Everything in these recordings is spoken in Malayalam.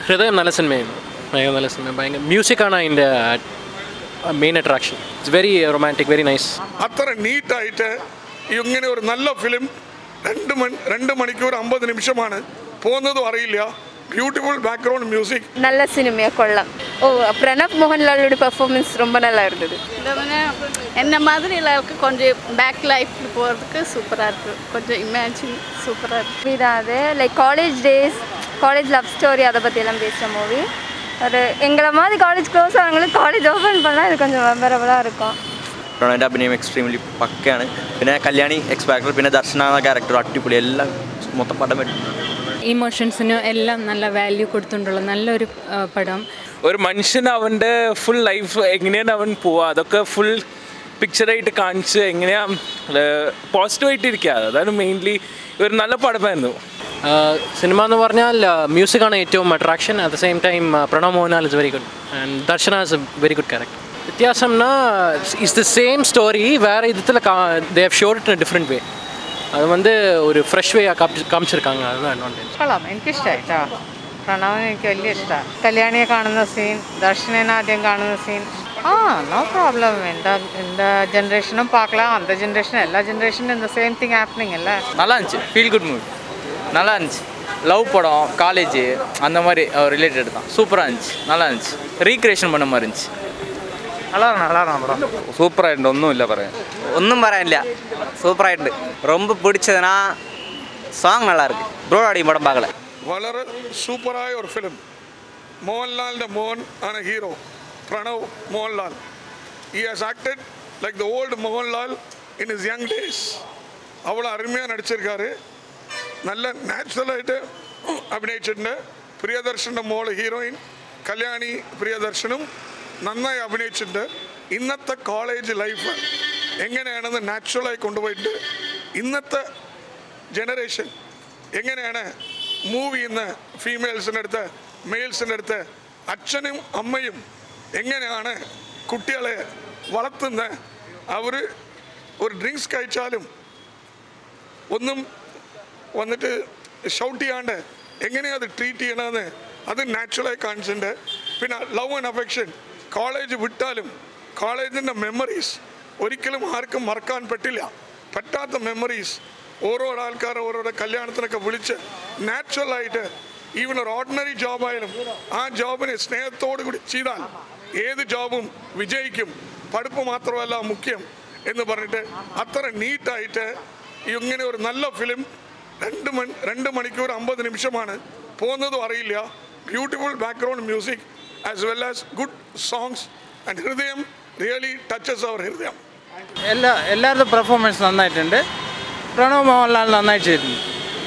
ഹൃദയം നല്ല സിനിമയായിരുന്നു ഭയങ്കര നല്ല സിനിമ ഭയങ്കര മ്യൂസിക്കാണ് അതിൻ്റെ main attraction it's very romantic very nice അത്ര നീറ്റായിട്ട് ഇങ്ങനെ ഒരു നല്ല ഫിലിം രണ്ട് മണി രണ്ട് മണിക്കൂർ അമ്പത് നിമിഷമാണ് പോകുന്നതും അറിയില്ല ബ്യൂട്ടിഫുൾ ബാക്ക്ഗ്രൗണ്ട് മ്യൂസിക് நல்ல சினிமையா கொள்ளலாம் ஓ பிரணப் மோகன்லாலோட பெர்ஃபார்மன்ஸ் ரொம்ப நல்லா இருந்தது இந்த மாதிரி என்ன மாதிரி எல்லாருக்கும் கொஞ்சம் பேக் லைஃப்பில் போகிறதுக்கு சூப்பராக இருக்குது கொஞ்சம் இமேஜின் சூப்பராக இருக்குது இதான் அது like college days college love story அதை பற்றியெல்லாம் பேசுகிற மூவி ஒரு எங்களை மாதிரி காலேஜ் க்ளோஸ் ஆனவங்களுக்கு காலேஜ் ஓப்பன் பண்ணால் இது கொஞ்சம் மெமரபுளாக இருக்கும் പ്രണവിൻ്റെ അഭിനയം എക്സ്ട്രീംലി പക്കയാണ് പിന്നെ കല്യാണി എക്സ് ഫാക്ടർ പിന്നെ ദർശന എന്ന ക്യാരക്ടർ അടിപൊളി എല്ലാം മൊത്തം പടം വരും ഇമോഷൻസിനും എല്ലാം നല്ല വാല്യൂ കൊടുത്തുകൊണ്ടുള്ള നല്ലൊരു ആ, പടം ഒരു മനുഷ്യൻ അവൻ്റെ ഫുൾ ലൈഫ് എങ്ങനെയാണ് അവൻ പോവുക അതൊക്കെ ഫുൾ പിക്ചറായിട്ട് കാണിച്ച് എങ്ങനെയാ പോസിറ്റീവായിട്ട് ഇരിക്കുക അതാണ് മെയിൻലി ഒരു നല്ല പടമായിരുന്നു സിനിമ എന്ന് പറഞ്ഞാൽ മ്യൂസിക്കാണ് ഏറ്റവും attraction at the same time Pranav Mohanlal is very good and Darshana is a very good character വ്യത്യാസംனா இஸ் த சேம் ஸ்டோரி வேறு இதில் கா தேவ் ஷோட் இன் டிஃப்ரெண்ட் வே அது வந்து ஒரு ஃப்ரெஷ் வேயாக காமிச்சு காமிச்சிருக்காங்க அதுதான் அட்வான்டேஜ் കൊള്ളാം എനിക്കിഷ്ടമായി കേട്ടോ പ്രണവ് എനിക്ക് വലിയ ഇഷ്ടമാണ് കല്യാണിയെ കാണുന്ന സീൻ ദർശനനെ ആദ്യം കാണുന്ന സീൻ ആ നോ ப்ராப்ளம் எந்த எந்த ஜென்ரேஷனும் பார்க்கலாம் அந்த ஜென்ரேஷன் எல்லா ஜென்ரேஷனும் இந்த சேம் திங் ஹேப்பனிங் இல்லை நல்லா இருந்துச்சு ஃபீல் குட் மூவி நல்லா இருந்துச்சு லவ் படம் காலேஜ் அந்த மாதிரி ரிலேட்டட் தான் சூப்பராக இருந்துச்சு நல்லா இருந்துச்சு ரீக்ரியேஷன் பண்ண மாதிரி இருந்துச்சு நல்லா நல்லா படம் சூப்பராகிட்டு ஒன்றும் இல்லை പറയാൻ ஒன்றும் പറയാനില്ല சூப்பராகிட்டு ரொம்ப பிடிச்சதுன்னா சாங் நல்லா இருக்கு ப்ரோ அடி படம் பார்க்கல വളരെ സൂപ്പറായ ഒരു ഫിലിം മോഹൻലാലിൻ്റെ മോഹൻ ആണ് ഹീറോ പ്രണവ് മോഹൻലാൽ ഈ has acted like the old Mohanlal in his young days அவ்வளோ அருமையாக நடிச்சிருக்காரு നല്ല നാച്ചുറലായിട്ട് അഭിനയിച്ചിട്ടുണ്ട് പ്രിയദർശൻ്റെ മോള് ഹീറോയിൻ കല്യാണി പ്രിയദർശനും നന്നായി അഭിനയിച്ചിട്ടുണ്ട് ഇന്നത്തെ കോളേജ് ലൈഫ് എങ്ങനെയാണെന്ന് നാച്ചുറലായി കൊണ്ടുപോയിട്ട് ഇന്നത്തെ ജനറേഷൻ എങ്ങനെയാണ് മൂവ് ചെയ്യുന്ന ഫീമെയിൽസിൻ്റെ അടുത്ത് മെയിൽസിൻ്റെ അടുത്ത് അച്ഛനും അമ്മയും എങ്ങനെയാണ് കുട്ടികളെ വളർത്തുന്നത് അവർ ഒരു ഡ്രിങ്ക്സ് കഴിച്ചാലും ഒന്നും വന്നിട്ട് ഷൗട്ട് ചെയ്യാണ്ട് എങ്ങനെയാണ് അത് ട്രീറ്റ് ചെയ്യണമെന്ന് അത് നാച്ചുറലായി കാണിച്ചിട്ടുണ്ട് പിന്നെ ലവ് ആൻഡ് അഫെക്ഷൻ കോളേജ് വിട്ടാലും കോളേജിൻ്റെ മെമ്മറീസ് ഒരിക്കലും ആർക്കും മറക്കാൻ പറ്റില്ല പറ്റാത്ത മെമ്മറീസ് ഓരോ ആൾക്കാർ ഓരോരോ കല്യാണത്തിനൊക്കെ വിളിച്ച് നാച്ചുറലായിട്ട് ഈവൻ ഒരു ഓർഡിനറി ജോബായാലും ആ ജോബിനെ സ്നേഹത്തോടു കൂടി ചെയ്താൽ ഏത് ജോബും വിജയിക്കും പഠിപ്പ് മാത്രമല്ല മുഖ്യം എന്ന് പറഞ്ഞിട്ട് അത്ര നീറ്റായിട്ട് ഇങ്ങനെ ഒരു നല്ല ഫിലിം രണ്ട് മണി രണ്ട് മണിക്കൂർ അമ്പത് നിമിഷമാണ് പോകുന്നതും അറിയില്ല beautiful background music as well as good songs and Hridayam really touches അവർ ഹൃദയം എല്ലാ എല്ലാവരുടെ പെർഫോമൻസ് നന്നായിട്ടുണ്ട് പ്രണവ് മോഹൻലാൽ നന്നായിട്ട് ചെയ്തിട്ടുണ്ട്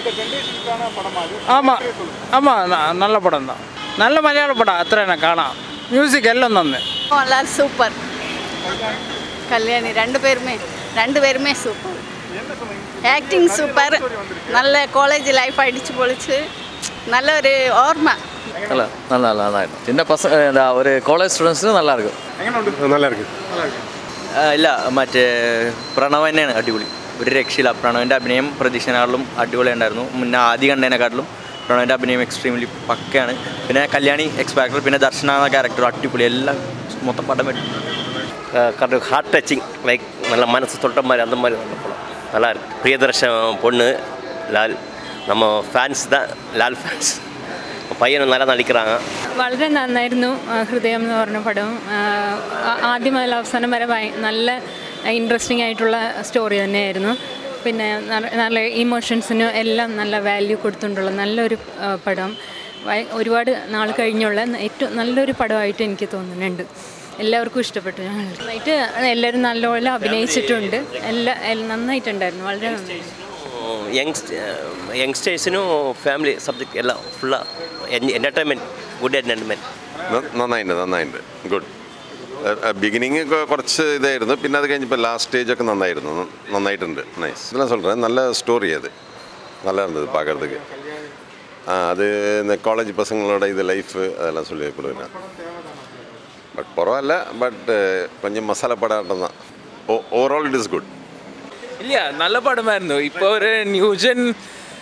ஆமாம் ஆமாம் நல்ல படம் தான் நல்ல மலையாள படம் அத்தனை நான் காணாம் மியூசிக் எல்லாம் நன்னு மோகன்லால் சூப்பர் கல்யாணி ரெண்டு பேருமே ரெண்டு பேருமே சூப்பர் ஆக்டிங் சூப்பர் நல்ல காலேஜ் லைஃப் அடிச்சு பொழிச்சு நல்ல ஒரு ஓர்மை நல்லா நல்லா நல்லாயிருக்கும் சின்ன பசங்க இந்த ஒரு காலேஜ் ஸ்டூடெண்ட்ஸும் நல்லா இருக்கும் நல்லா இருக்கு ഇല്ല മറ്റേ പ്രണവ് തന്നെയാണ് അടിപൊളി ഒരു രക്ഷയില്ല പ്രണവിൻ്റെ അഭിനയം പ്രതീക്ഷനെക്കാട്ടിലും അടിപൊളി ഉണ്ടായിരുന്നു മുന്നേ ആദ്യ കണ്ടതിനെക്കാട്ടിലും പ്രണവിൻ്റെ അഭിനയം എക്സ്ട്രീംലി പക്കയാണ് പിന്നെ കല്യാണി എക്സ് ഫാക്ടർ പിന്നെ ദർശന എന്ന ക്യാരക്ടർ അടിപൊളി എല്ലാം മൊത്തം പടം വരും கரெக்ட் ஹார்ட் டச்சிங் லைக் நல்ல மனசு தொட்ட மாதிரி அந்த மாதிரி நல்ல படம் நல்லா இருக்கு பிரியதர்ஷன் பொண்ணு லால் நம்ம ஃபேன்ஸ் தான் லால் ஃபேன்ஸ் பையனும் நல்லா நடிக்கிறாங்க വളരെ നന്നായിരുന്നു ആ, ഹൃദയം എന്ന് പറഞ്ഞ പടം ആ, ആ- ആദ്യം മുതൽ അവസാനം വരെ ഭയ- നല്ല ഇൻട്രസ്റ്റിംഗ് ആയിട്ടുള്ള സ്റ്റോറി തന്നെയായിരുന്നു പിന്നെ നല്ല- നല്ല ഇമോഷൻസിനും എല്ലാം നല്ല വാല്യൂ കൊടുത്തുകൊണ്ടുള്ള നല്ലൊരു ആ, പടം വയ- ഒരുപാട് നാൾ കഴിഞ്ഞുള്ള ഏറ്റവും നല്ലൊരു പടമായിട്ട് എനിക്ക് തോന്നുന്നുണ്ട് എല്ലാവർക്കും ഇഷ്ടപ്പെട്ടു ഞങ്ങൾ നന്നായിട്ട് എല്ലാവരും നല്ലപോലെ അഭിനയിച്ചിട്ടുണ്ട് എല്ലാ എൽ- നന്നായിട്ടുണ്ടായിരുന്നു വളരെ നന്നായി യങ്സ് യങ്സ്റ്റേഴ്സിനും ഫാമിലി സബ്ജക്റ്റ് എല്ലാം ഫുള്ളാக എൻ്റർടൈൻമെൻറ്റ് ഗുഡ് എൻ്റർടൈൻമെൻറ്റ് നന്നായിട്ടുണ്ട് നന്നായിട്ടുണ്ട് ഗുഡ് ബിഗിനിങ് കുറച്ച് ഇതായിരുന്നു പിന്നെ അത് കഴിഞ്ഞപ്പോൾ ലാസ്റ്റ് സ്റ്റേജ് ഒക്കെ നന്നായിരുന്നു ന- നന്നായിട്ടുണ്ട് നൈസ് இதெல்லாம் சொல்கிறேன் நல்ல ஸ்டோரி அது நல்லா இருந்தது பார்க்குறதுக்கு ஆ அது இந்த காலேஜ் பசங்களோட இது லைஃபு அதெல்லாம் சொல்லி கொடுக்குறேன் பட் பரவாயில்ல பட் கொஞ்சம் மசாலா படம் தான் oh overall it is good ഇല്ല നല്ല പടമായിരുന്നു ഇപ്പോൾ ഒരു ന്യൂജൻ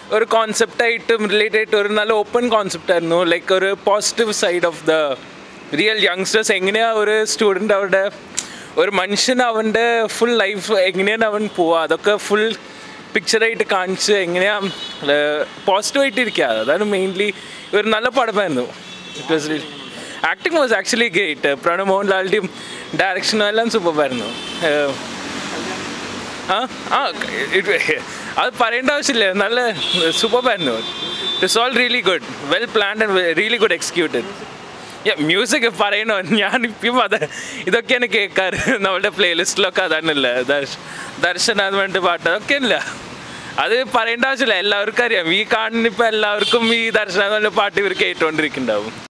ഒരു കോൺസെപ്റ്റായിട്ടും റിലേറ്റ് ആയിട്ട് ഒരു നല്ല ഓപ്പൺ കോൺസെപ്റ്റ് ആയിരുന്നു ലൈക്ക് ഒരു positive side of the real youngsters എങ്ങനെയാണ് ഒരു സ്റ്റുഡൻറ്റ് അവരുടെ ഒരു മനുഷ്യൻ അവൻ്റെ ഫുൾ ലൈഫ് എങ്ങനെയാണ് അവൻ പോവുക അതൊക്കെ ഫുൾ പിക്ചറായിട്ട് കാണിച്ച് എങ്ങനെയാണ് പോസിറ്റീവായിട്ട് ഇരിക്കുക അതാണ് മെയിൻലി ഒരു നല്ല പടമായിരുന്നു it was acting was actually great Pranav മോഹൻലാലിൻ്റെയും ഡയറക്ഷനും എല്ലാം സൂപ്പറായിരുന്നു ആ ആ it- അത് പറയേണ്ട ആവശ്യമില്ല നല്ല സൂപ്പറായിരുന്നു it's all really good well planned and really good executed music പറയണോ ഞാൻ ഇപ്പം അത് ഇതൊക്കെയാണ് കേൾക്കാറ് നമ്മളുടെ പ്ലേലിസ്റ്റിലൊക്കെ അതാണല്ലേ ദർശ് ദർശന എന്ന് പറഞ്ഞിട്ട് പാട്ട് അതൊക്കെ ഇല്ല അത് പറയേണ്ട ആവശ്യമില്ല എല്ലാവർക്കും അറിയാം ഈ കാണുന്ന ഇപ്പം എല്ലാവർക്കും ഈ ദർശന എന്ന് പറഞ്ഞ പാട്ട് ഇവർ കേട്ടുകൊണ്ടിരിക്കുന്നുണ്ടാവും